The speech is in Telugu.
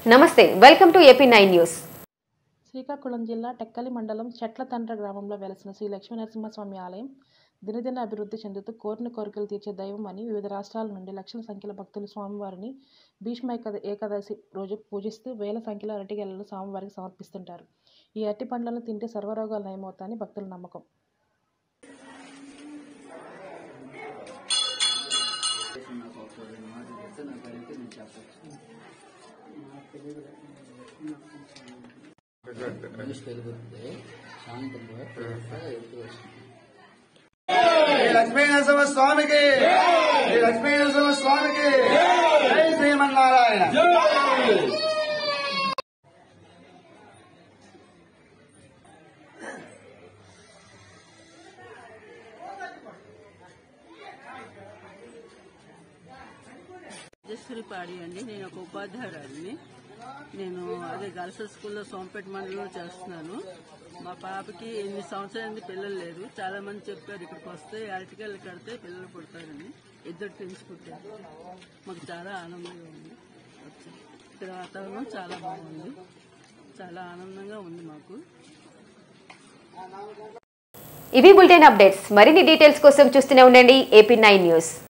నమస్తే welcome to AP nine news Srikakulam జిల్లా టెక్కలి మండలం చెట్లతండ్ర గ్రామంలో వెలసిన శ్రీ లక్ష్మీ నరసింహస్వామి ఆలయం దినదిన అభివృద్ధి చెందుతూ కోరిన కోరికలు తీర్చే దైవం అని వివిధ రాష్ట్రాల నుండి లక్షల సంఖ్యలో భక్తులు స్వామివారిని భీష్మ ఏకాద ఏకాదశి రోజు పూజిస్తూ వేల సంఖ్యలో అరటిగెలను స్వామివారికి సమర్పిస్తుంటారు ఈ అరటి పండ్లను తింటే సర్వరోగాలు నయమవుతాయని భక్తుల నమ్మకం న్యూస్ వెలుగుతుంది సాయంత్రం ఎదురు వస్తుంది శ్రీ లక్ష్మీనరసింహ స్వామికి శ్రీ లక్ష్మీనరసింహ స్వామికి జై శ్రీమన్నారాయణ రాజేశ్వరి పాడి అండి నేను ఒక ఉపాధ్యాయురాలిని నేను అదే గర్ల్స్ స్కూల్లో సోంపేట మండలంలో చేస్తున్నాను మా పాపకి ఎనిమిది సంవత్సరాల పిల్లలు లేదు చాలా మంది చెప్పారు ఇక్కడికి వస్తే అరటికల్లు కడితే పిల్లలు పుడతారని ఇద్దరు ట్విన్స్ పుట్టారు మాకు చాలా ఆనందంగా ఉంది వచ్చి ఇక్కడ వాతావరణం చాలా బాగుంది చాలా ఆనందంగా ఉంది మాకు ఇవి బులెటిన్ అప్డేట్స్ మరిన్ని డీటెయిల్స్ కోసం చూస్తూనే ఉండండి ఏపీ నైన్ న్యూస్